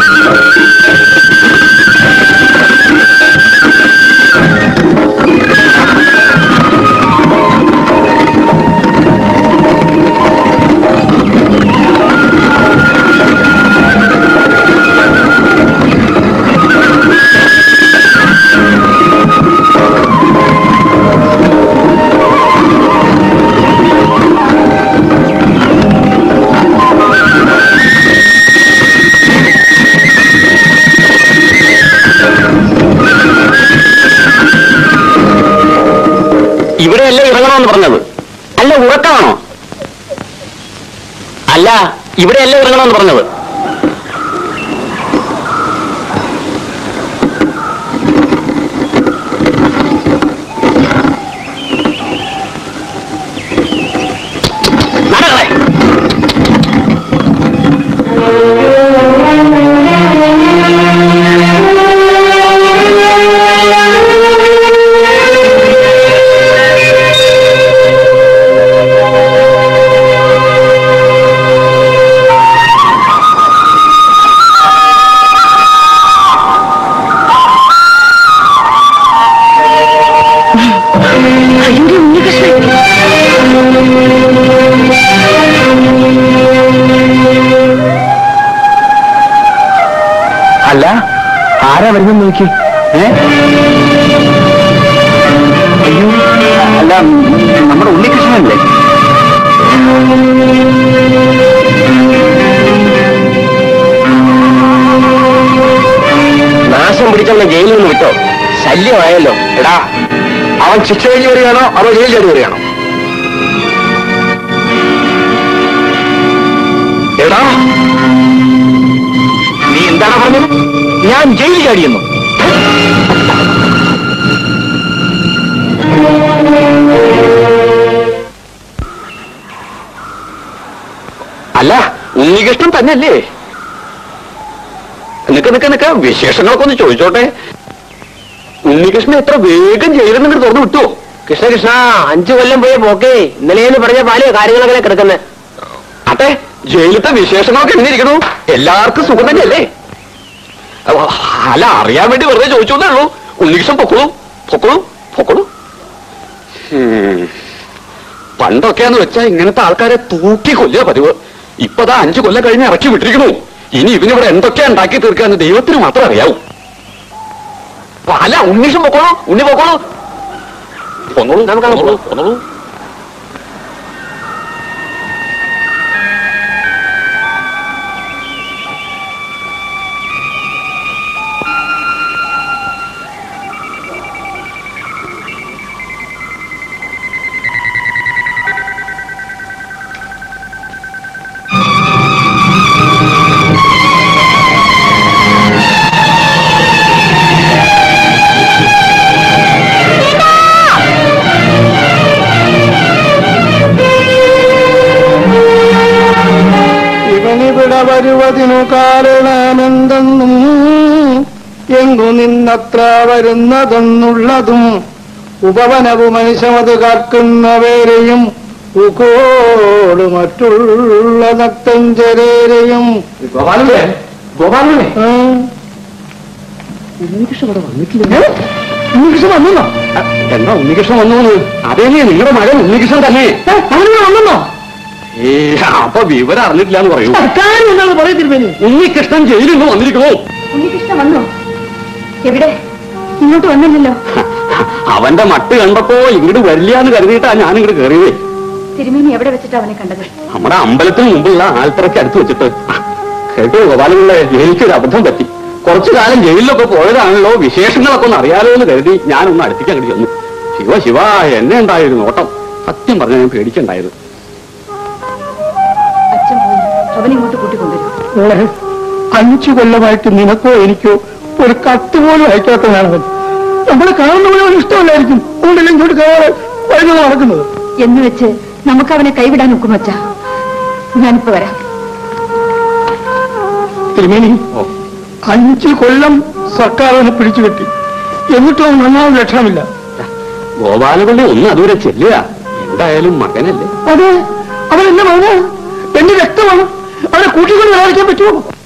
ഇവിടെയല്ലേ ഇറങ്ങണമെന്ന് പറഞ്ഞത് അല്ല ഉറക്കമാണോ അല്ല ഇവിടെയല്ലേ ഇറങ്ങണമെന്ന് പറഞ്ഞത് നടകളെ അല്ല ആരാ വരുന്നത് നോക്കി ഏ അയ്യോ അല്ല നമ്മുടെ ഉണ്ണികൃഷ്ണനല്ലേ നാശം പിടിച്ചവനെ ജയിലിൽ നിന്ന് വിട്ടോ ശല്യമായല്ലോ എടാ അവൻ ശിക്ഷ കഴിഞ്ഞ് വരികയാണോ അതോ ജയിൽ ചാടി വരികയാണോ എടാ നീ എന്താണ് പറഞ്ഞത് ഞാൻ ജയിൽ ചാടിയെന്നു അല്ല ഉണ്ണികൃഷ്ണൻ തന്നെയല്ലേ നിക്ക നിക്ക നിക്ക വിശേഷങ്ങളൊക്കെ ഒന്ന് ചോദിച്ചോട്ടെ ഉണ്ണികൃഷ്ണൻ എത്ര വേഗം ജയിലിൽ നിന്ന് തുറന്നു വിട്ടുവോ കൃഷ്ണ കൃഷ്ണ അഞ്ചു കൊല്ലം പോയ പോക്കേ ഇന്നലെയെന്ന് പറഞ്ഞ പാല് കാര്യങ്ങളങ്ങനെ കിടക്കുന്നത് അതെ ജയിലത്തെ വിശേഷങ്ങളൊക്കെ എങ്ങനെ ഇരിക്കണു എല്ലാവർക്കും സുഖം തന്നെയല്ലേ അവ, അല്ല അറിയാൻ വേണ്ടി വെറുതെ ചോദിച്ചോന്നേ ഉള്ളൂ ഉണ്ണികൃഷ്ണൻ പൊക്കോളൂ പൊക്കോളൂ പൊക്കോളൂ ഉം. പണ്ടൊക്കെയാന്ന് വെച്ചാ ഇങ്ങനത്തെ ആൾക്കാരെ തൂക്കി കൊല്ലുക പതിവ് ഇപ്പതാ അഞ്ചു കൊല്ലം കഴിഞ്ഞ് ഇറക്കി വിട്ടിരിക്കണു ഇനി ഇവനിവിടെ എന്തൊക്കെയാ ഉണ്ടാക്കി തീർക്കാന്ന് ദൈവത്തിന് മാത്രം അറിയാവൂ അപ്പൊ അല്ല ഉണ്ണീഷൻ പൊക്കോളൂ ഉണ്ണി പൊക്കോളൂ പൊന്നോളൂ നമുക്ക് അങ്ങ് പൊന്നോളൂ പൊന്നോളൂ ഇവനിവിടെ വരുവതിനു കാരണമെന്തെന്നും എങ്ങു നിന്നത്ര വരുന്നതെന്നുള്ളതും ഉപവനവു മനുഷ്യമത് കാക്കുന്നവരെയും ഉകോട് മറ്റുള്ള നക്തഞ്ചരേരെയും ഗോപാലനെ ഗോപാലനെ ഉണ്ണികൃഷ്ണൻ വന്നോ എന്താ ഉണ്ണികൃഷ്ണൻ വന്നു അതേ നിങ്ങളുടെ മകൻ ഉണ്ണികൃഷ്ണൻ തന്നെ വന്നോ ഏ അപ്പൊ വിവരം അറിഞ്ഞിട്ടില്ല എന്ന് പറയൂ കാര്യം എന്താണ് പറയത്തിരുമേനി ഉണ്ണികൃഷ്ണൻ ജയിലിൽ നിന്ന് വന്നിരിക്കണു ഉണ്ണികൃഷ്ണ വന്നോ എവിടെ ഇങ്ങോട്ട് വന്നില്ലല്ലോ അവന്റെ മട്ട് കണ്ടപ്പോ ഇങ്ങോട്ട് വരില്ല എന്ന് കരുതിയിട്ടാ ഞാൻ ഇങ്ങോട്ട് കയറിയതേ തിരുമേനി എവിടെ വെച്ചിട്ടാ അവനെ കണ്ടത് നമ്മുടെ അമ്പലത്തിന് മുമ്പുള്ള ആൽത്തറയ്ക്ക് അടുത്ത് വെച്ചിട്ട് ആ, കേട്ടോ ഗോപാലങ്ങളെ എനിക്കൊരു അബദ്ധം പറ്റി കുറച്ചു കാലം ജയിലിലൊക്കെ പോയതാണല്ലോ വിശേഷങ്ങളൊക്കെ ഒന്ന് അറിയാലോ എന്ന് കരുതി ഞാനൊന്ന് അടുത്തേക്ക് അങ്ങോട്ട് ചെന്നു ശിവ ശിവ എന്നെ ഉണ്ടായൊരു നോട്ടം സത്യം പറഞ്ഞ ഞാൻ പേടിച്ചുണ്ടായത് അച്ഛൻ പോയി അവനിങ്ങോട്ട് കൂട്ടിക്കൊണ്ടുവരും മോളെ അഞ്ചു കൊല്ലമായിട്ട് നിനക്കോ എനിക്കോ ഒരു കത്ത് പോലും അയക്കാത്തവനാണവൻ നമ്മളെ കാണുന്ന പോലെ അവന് ഇഷ്ടമല്ലായിരിക്കും അതുകൊണ്ടല്ലേ ഇങ്ങോട്ട് കയറി വഴുതി നടക്കുന്നത് എന്ന് വെച്ച് നമുക്ക് അവനെ കൈവിടാൻ ഒക്കും വച്ചാ ഞാനിപ്പോ വരാം തിരുമേനി ഓ അഞ്ചു കൊല്ലം സർക്കാർ അവനെ പിടിച്ചു കെട്ടി എന്നിട്ടും അവൻ നന്നാവും ലക്ഷണമില്ല ഗോപാലപള്ളി ഒന്ന് അതുവരെ ചെല്ലുക എന്തായാലും മകനല്ലേ അതെ അവൻ എന്നെ മകനാണ് എന്റെ രക്തമാണ് അവനെ കൂട്ടിക്കൊണ്ട് വരാതിരിക്കാൻ പറ്റുമോ